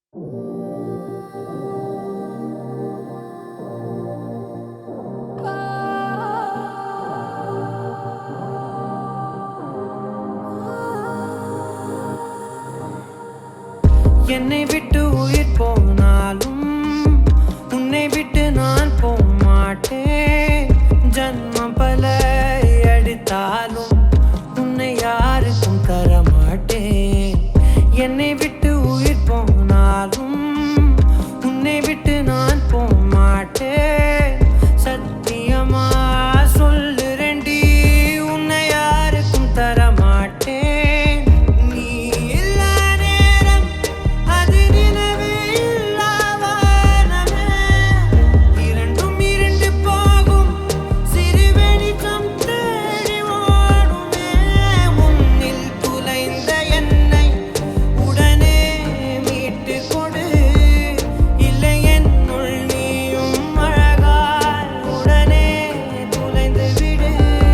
என்னை விட்டு உயிர் போனாலும் உன்னை விட்டு நான் போக மாட்டேன் ஜன்மம் பல அடித்தாலும் உன்னை யாருக்கும் தர மாட்டேன் என்னை விட்டு உயிர் போனாலும் உன்னை விட்டு நான் போக மாட்டேன் சத்தியமா சொல்லுறேன்டி உன்னை யாருக்கும் தர மாட்டேன் நீ இல்லா நேரம் அது நினைவே இல்லா வானமே இரண்டும் இரண்டு போகும் சிறு வெளிச்சம் தேடி ஓடுமே முன்னில் துளைந்த என்னை உடனே மீட்டு கொடு இல்லை என்னுள் நீயும் அழகாய் உடனே துளைந்து விடு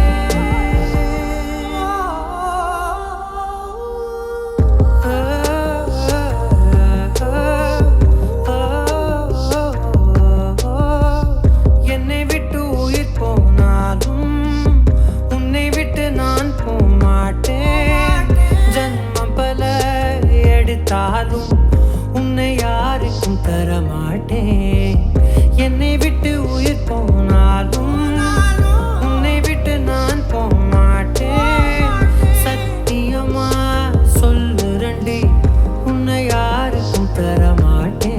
என்னை விட்டு உயிர் போனாலும் உன்னை விட்டு நான் போக மாட்டேன் ஜன்மம் பல எடுத்தாலும் உன்னை யாருக்கும் தர மாட்டேன் என்னை விட்டு உயிர் போனாலும் உன்னை விட்டு நான் போக மாட்டேன் சத்தியமா சொல்லுறண்டி உன்னை யாருக்கும் தர மாட்டேன்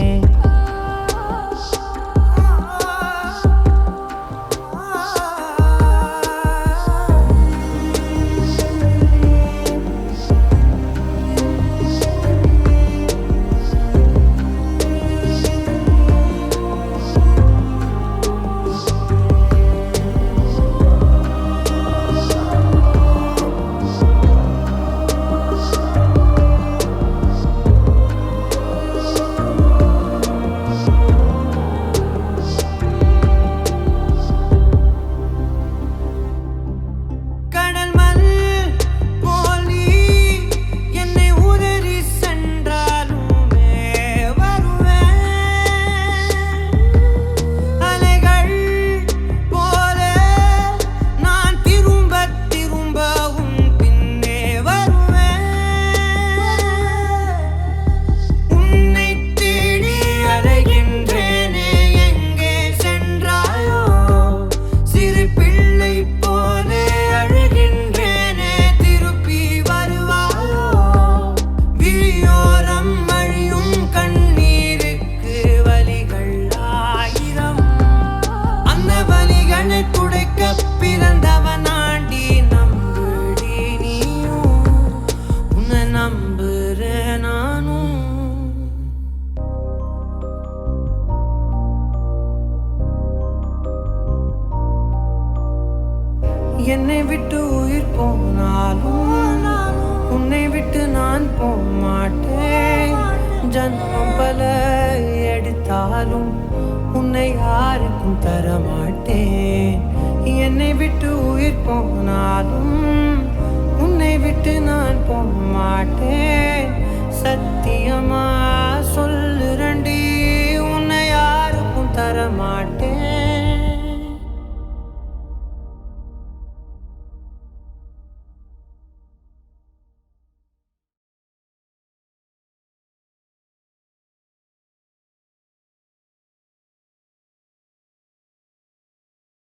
கடல் மண் போல் நீ என்னை உதறி சென்றாலுமே வருவேன் அலைகள் போல நான் திரும்ப திரும்ப உன் பின்னே வருவேன் உன்னை தேடி அலைகின்றேனே எங்கே சென்றாயோ சிறு பிள்ளை போலே அழுகின்றேனே திருப்பி வருவாயோ விழியோரம் அழியும் கண்ணீருக்கு வலிகள் ஆயிரம் அந்த வலிகளை துடைக்க பிறந்தவன் ஆண்டி நம்புடி நீயும் உன்னை நம்புறேன் நானும் என்னை விட்டு உயிர் போனாலும் உன்னை விட்டு நான் போக மாட்டேன் ஜன்மம் பல எடுத்தாலும் உன்னை யாருக்கும் தர மாட்டேன் என்னை விட்டு உயிர் போனாலும் உன்னை விட்டு நான் போக மாட்டேன் சத்தியமா